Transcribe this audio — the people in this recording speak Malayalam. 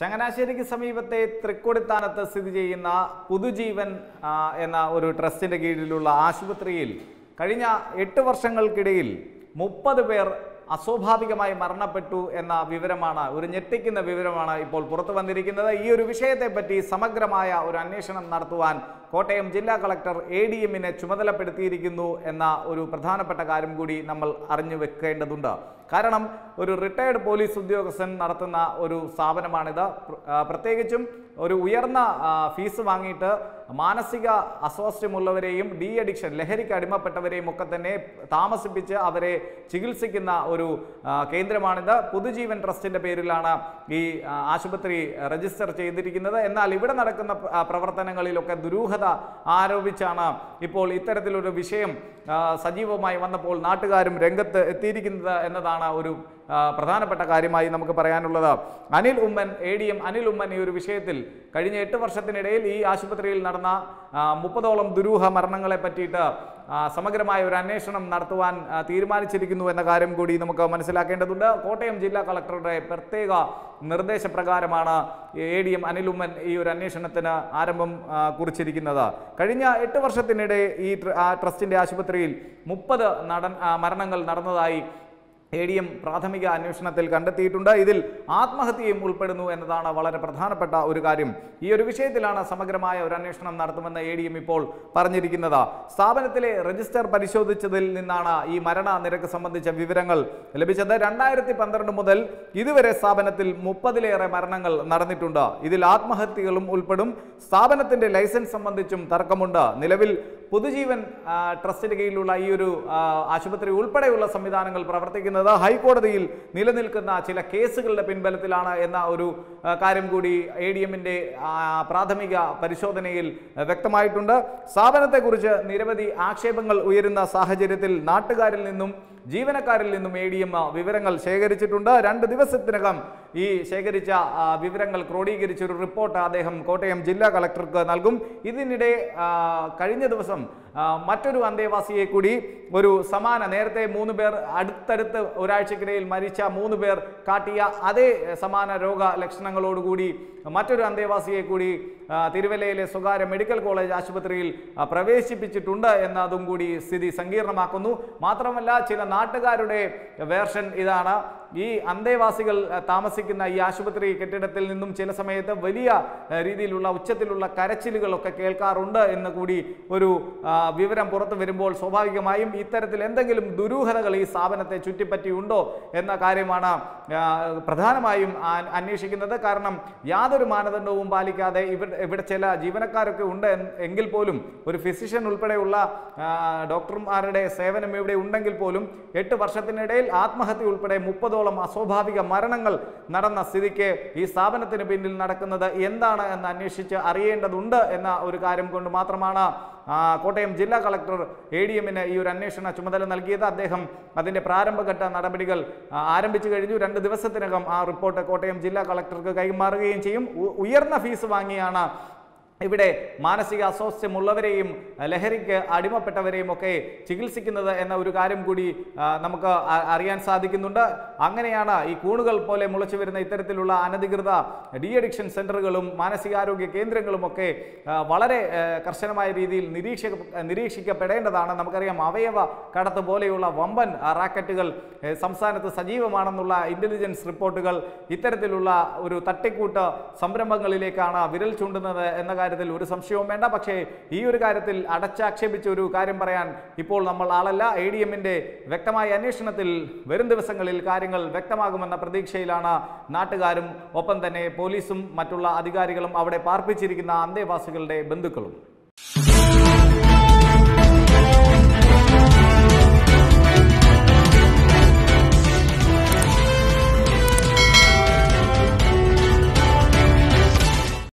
ചങ്ങനാശ്ശേരിക്ക് സമീപത്തെ തൃക്കൊടിത്താനത്ത് സ്ഥിതി ചെയ്യുന്ന പുതുജീവൻ ആ, എന്ന ഒരു ട്രസ്റ്റിന്റെ കീഴിലുള്ള ആശുപത്രിയിൽ കഴിഞ്ഞ എട്ട് വർഷങ്ങൾക്കിടയിൽ മുപ്പത് പേർ അസ്വാഭാവികമായി മരണപ്പെട്ടു എന്ന വിവരമാണ് ഒരു ഞെട്ടിക്കുന്ന വിവരമാണ് ഇപ്പോൾ പുറത്തു വന്നിരിക്കുന്നത് ഈ ഒരു വിഷയത്തെപ്പറ്റി സമഗ്രമായ ഒരു അന്വേഷണം നടത്തുവാൻ കോട്ടയം ജില്ലാ കളക്ടർ എ ഡി എമ്മിനെ ചുമതലപ്പെടുത്തിയിരിക്കുന്നു എന്ന ഒരു പ്രധാനപ്പെട്ട കാര്യം കൂടി നമ്മൾ അറിഞ്ഞു വെക്കേണ്ടതുണ്ട് കാരണം ഒരു റിട്ടയർഡ് പോലീസ് ഉദ്യോഗസ്ഥൻ നടത്തുന്ന ഒരു സ്ഥാപനമാണിത് പ്ര- ആ, പ്രത്യേകിച്ചും ഒരു ഉയർന്ന ആ, ഫീസ് വാങ്ങിയിട്ട് മാനസിക അസ്വാസ്ഥ്യമുള്ളവരെയും ഡി അഡിക്ഷൻ ലഹരിക്ക് അടിമപ്പെട്ടവരെയും ഒക്കെ തന്നെ താമസിപ്പിച്ച് അവരെ ചികിത്സിക്കുന്ന ഒരു ആ, കേന്ദ്രമാണിത് പുതുജീവൻ ട്രസ്റ്റിന്റെ പേരിലാണ് ഈ ആ, ആശുപത്രി രജിസ്റ്റർ ചെയ്തിരിക്കുന്നത് എന്നാൽ ഇവിടെ നടക്കുന്ന പ്ര- ആ, പ്രവർത്തനങ്ങളിലൊക്കെ ദുരൂഹത ആരോപിച്ചാണ് ഇപ്പോൾ ഇത്തരത്തിലൊരു വിഷയം ആ, സജീവമായി വന്നപ്പോൾ നാട്ടുകാരും രംഗത്ത് എത്തിയിരിക്കുന്നത് എന്നതാണ് ഒരു ആ, പ്രധാനപ്പെട്ട കാര്യമായി നമുക്ക് പറയാനുള്ളത് Anil Oommen A D M Anil Oommen ഈ ഒരു വിഷയത്തിൽ കഴിഞ്ഞ എട്ട് വർഷത്തിനിടയിൽ ഈ ആശുപത്രിയിൽ നടന്ന ആ, മുപ്പതോളം ദുരൂഹ മരണങ്ങളെ പറ്റിയിട്ട് ആ, സമഗ്രമായ ഒരു അന്വേഷണം നടത്തുവാൻ ആ, തീരുമാനിച്ചിരിക്കുന്നു എന്ന കാര്യം കൂടി നമുക്ക് മനസ്സിലാക്കേണ്ടതുണ്ട് കോട്ടയം ജില്ലാ കളക്ടറുടെ പ്രത്യേക നിർദ്ദേശപ്രകാരമാണ് A D M Anil Oommen ഈ ഒരു അന്വേഷണത്തിന് ആരംഭം ആ, കുറിച്ചിരിക്കുന്നത് കഴിഞ്ഞ എട്ട് വർഷത്തിനിടെ ഈ ട്ര- ആ ട്രസ്റ്റിന്റെ ആശുപത്രിയിൽ മുപ്പത് നടൻ ആ, മരണങ്ങൾ നടന്നതായി എ ഡി എം പ്രാഥമിക അന്വേഷണത്തിൽ കണ്ടെത്തിയിട്ടുണ്ട് ഇതിൽ ആത്മഹത്യയും ഉൾപ്പെടുന്നു എന്നതാണ് വളരെ പ്രധാനപ്പെട്ട ഒരു കാര്യം ഈ ഒരു വിഷയത്തിലാണ് സമഗ്രമായ ഒരു അന്വേഷണം നടത്തുമെന്ന് എ ഡി എം ഇപ്പോൾ പറഞ്ഞിരിക്കുന്നത് സ്ഥാപനത്തിലെ രജിസ്റ്റർ പരിശോധിച്ചതിൽ നിന്നാണ് ഈ മരണ നിരക്ക് സംബന്ധിച്ച വിവരങ്ങൾ ലഭിച്ചത് രണ്ടായിരത്തി പന്ത്രണ്ട് മുതൽ ഇതുവരെ സ്ഥാപനത്തിൽ മുപ്പതിലേറെ മരണങ്ങൾ നടന്നിട്ടുണ്ട് ഇതിൽ ആത്മഹത്യകളും ഉൾപ്പെടും സ്ഥാപനത്തിന്റെ ലൈസൻസ് സംബന്ധിച്ചും തർക്കമുണ്ട് നിലവിൽ പുതുജീവൻ ആ, ട്രസ്റ്റിന് കീഴിലുള്ള ഈ ഒരു ആ, ആശുപത്രി ഉൾപ്പെടെയുള്ള സംവിധാനങ്ങൾ പ്രവർത്തിക്കുന്നത് ഹൈക്കോടതിയിൽ നിലനിൽക്കുന്ന ചില കേസുകളുടെ പിൻബലത്തിലാണ് എന്ന ഒരു ആ, കാര്യം കൂടി എ ഡി എമ്മിന്റെ പ്രാഥമിക പരിശോധനയിൽ ആ, വ്യക്തമായിട്ടുണ്ട് സ്ഥാപനത്തെക്കുറിച്ച് നിരവധി ആക്ഷേപങ്ങൾ ഉയരുന്ന സാഹചര്യത്തിൽ നാട്ടുകാരിൽ നിന്നും ജീവനക്കാരിൽ നിന്നും എ ഡി എം വിവരങ്ങൾ ശേഖരിച്ചിട്ടുണ്ട് രണ്ട് ദിവസത്തിനകം ഈ ശേഖരിച്ച ആ, വിവരങ്ങൾ ക്രോഡീകരിച്ച ഒരു റിപ്പോർട്ട് അദ്ദേഹം കോട്ടയം ജില്ലാ കളക്ടർക്ക് നൽകും ഇതിനിടെ ആ, കഴിഞ്ഞ ദിവസം ആ, മറ്റൊരു അന്തേവാസിയെ കൂടി ഒരു സമാന നേരത്തെ മൂന്ന് പേർ അടുത്തടുത്ത് ഒരാഴ്ചക്കിടയിൽ മരിച്ച മൂന്ന് പേർ കാട്ടിയ അതേ സമാന രോഗ ലക്ഷണങ്ങളോടുകൂടി മറ്റൊരു അന്തേവാസിയെ കൂടി ആ, തിരുവല്ലയിലെ സ്വകാര്യ മെഡിക്കൽ കോളേജ് ആശുപത്രിയിൽ ആ, പ്രവേശിപ്പിച്ചിട്ടുണ്ട് എന്നതും കൂടി സ്ഥിതി സങ്കീർണമാക്കുന്നു മാത്രമല്ല ചില നാട്ടുകാരുടെ വേർഷൻ ഇതാണ് ഈ അന്തേവാസികൾ ആ, താമസിക്കുന്ന ഈ ആശുപത്രി കെട്ടിടത്തിൽ നിന്നും ചില സമയത്ത് വലിയ ആ, രീതിയിലുള്ള ഉച്ചത്തിലുള്ള കരച്ചിലുകളൊക്കെ കേൾക്കാറുണ്ട് എന്ന് കൂടി ഒരു ആ, വിവരം പുറത്തു വരുമ്പോൾ സ്വാഭാവികമായും ഇത്തരത്തിൽ എന്തെങ്കിലും ദുരൂഹതകൾ ഈ സ്ഥാപനത്തെ ചുറ്റിപ്പറ്റിയുണ്ടോ എന്ന കാര്യമാണ് ആ, പ്രധാനമായും ആ- അന്വേഷിക്കുന്നത് കാരണം യാതൊരു മാനദണ്ഡവും പാലിക്കാതെ ഇവിടെ ഇവിടെ ചില ജീവനക്കാരൊക്കെ ഉണ്ട് എന്ന് എങ്കിൽ പോലും ഒരു ഫിസിഷ്യൻ ഉൾപ്പെടെയുള്ള ആ, ഡോക്ടർമാരുടെ സേവനം ഇവിടെ ഉണ്ടെങ്കിൽ പോലും എട്ട് വർഷത്തിനിടയിൽ ആത്മഹത്യ ഉൾപ്പെടെ മുപ്പതോളം അസ്വാഭാവിക മരണങ്ങൾ നടന്ന സ്ഥിതിക്ക് ഈ സ്ഥാപനത്തിന് പിന്നിൽ നടക്കുന്നത് എന്താണ് എന്ന് അന്വേഷിച്ച് അറിയേണ്ടതുണ്ട് എന്ന ഒരു കാര്യം കൊണ്ട് മാത്രമാണ് ആ, കോട്ടയം ജില്ലാ കളക്ടർ എ ഡി എമ്മിന് ഈ ഒരു അന്വേഷണ ചുമതല നൽകിയത് അദ്ദേഹം അതിന്റെ പ്രാരംഭഘട്ട നടപടികൾ ആ, ആരംഭിച്ചു കഴിഞ്ഞു രണ്ട് ദിവസത്തിനകം ആ റിപ്പോർട്ട് കോട്ടയം ജില്ലാ കളക്ടർക്ക് കൈമാറുകയും ചെയ്യും ഉ- ഉയർന്ന ഫീസ് വാങ്ങിയാണ് ഇവിടെ മാനസിക അസ്വാസ്ഥ്യമുള്ളവരെയും അഹ് ലഹരിക്ക് അടിമപ്പെട്ടവരെയും ഒക്കെ ചികിത്സിക്കുന്നത് എന്ന ഒരു കാര്യം കൂടി ആ, നമുക്ക് അ- അറിയാൻ സാധിക്കുന്നുണ്ട് അങ്ങനെയാണ് ഈ കൂണുകൾ പോലെ മുളച്ചു വരുന്ന ഇത്തരത്തിലുള്ള അനധികൃത ഡി അഡിക്ഷൻ സെന്ററുകളും മാനസികാരോഗ്യ കേന്ദ്രങ്ങളും ഒക്കെ ആ, വളരെ ആ, കർശനമായ രീതിയിൽ നിരീക്ഷക നിരീക്ഷിക്കപ്പെടേണ്ടതാണ് നമുക്കറിയാം അവയവ കടത്ത് പോലെയുള്ള വമ്പൻ ആ, റാക്കറ്റുകൾ ഏ, സംസ്ഥാനത്ത് സജീവമാണെന്നുള്ള ഇന്റലിജൻസ് റിപ്പോർട്ടുകൾ ഇത്തരത്തിലുള്ള ഒരു തട്ടിക്കൂട്ട് സംരംഭങ്ങളിലേക്കാണ് വിരൽ ചൂണ്ടുന്നത് എന്ന കാര്യത്തിൽ ഒരു സംശയവും വേണ്ട പക്ഷേ ഈ ഒരു കാര്യത്തിൽ അടച്ചാക്ഷേപിച്ച ഒരു കാര്യം പറയാൻ ഇപ്പോൾ നമ്മൾ ആളല്ല എ ഡി എമ്മിന്റെ വ്യക്തമായ അന്വേഷണത്തിൽ വരും ദിവസങ്ങളിൽ കാര്യങ്ങൾ വ്യക്തമാകുമെന്ന പ്രതീക്ഷയിലാണ് നാട്ടുകാരും ഒപ്പം തന്നെ പോലീസും മറ്റുള്ള അധികാരികളും അവിടെ പാർപ്പിച്ചിരിക്കുന്ന അന്തേവാസികളുടെ ബന്ധുക്കളും